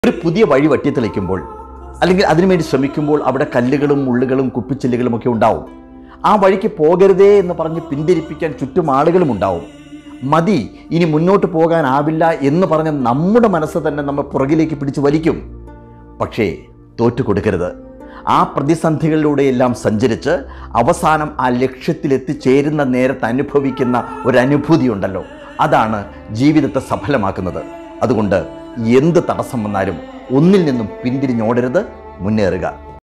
ഒരു പുതിയ വഴി വട്ടിത്തെളിക്കുമ്പോൾ അല്ലെങ്കിൽ അതിനുവേണ്ടി ശ്രമിക്കുമ്പോൾ അവിടെ കല്ലുകളും മുള്ളുകളും കുപ്പിച്ചില്ലുകളും ഒക്കെ ഉണ്ടാവും ആ വഴിക്ക് പോകരുതേ എന്ന് പറഞ്ഞ് പിന്തിരിപ്പിക്കാൻ ചുറ്റും ആളുകളും ഉണ്ടാവും മതി ഇനി മുന്നോട്ട് പോകാനാവില്ല എന്ന് പറഞ്ഞ് നമ്മുടെ മനസ്സ് തന്നെ നമ്മൾ പുറകിലേക്ക് പിടിച്ചു വലിക്കും പക്ഷേ തോറ്റു കൊടുക്കരുത് ആ പ്രതിസന്ധികളിലൂടെയെല്ലാം സഞ്ചരിച്ച് അവസാനം ആ ലക്ഷ്യത്തിലെത്തിച്ചേരുന്ന നേരത്ത് അനുഭവിക്കുന്ന ഒരു അനുഭൂതി ഉണ്ടല്ലോ അതാണ് ജീവിതത്തെ സഫലമാക്കുന്നത് അതുകൊണ്ട് എന്ത് തടസ്സം വന്നാലും ഒന്നിൽ നിന്നും പിന്തിരിഞ്ഞോടരുത് മുന്നേറുക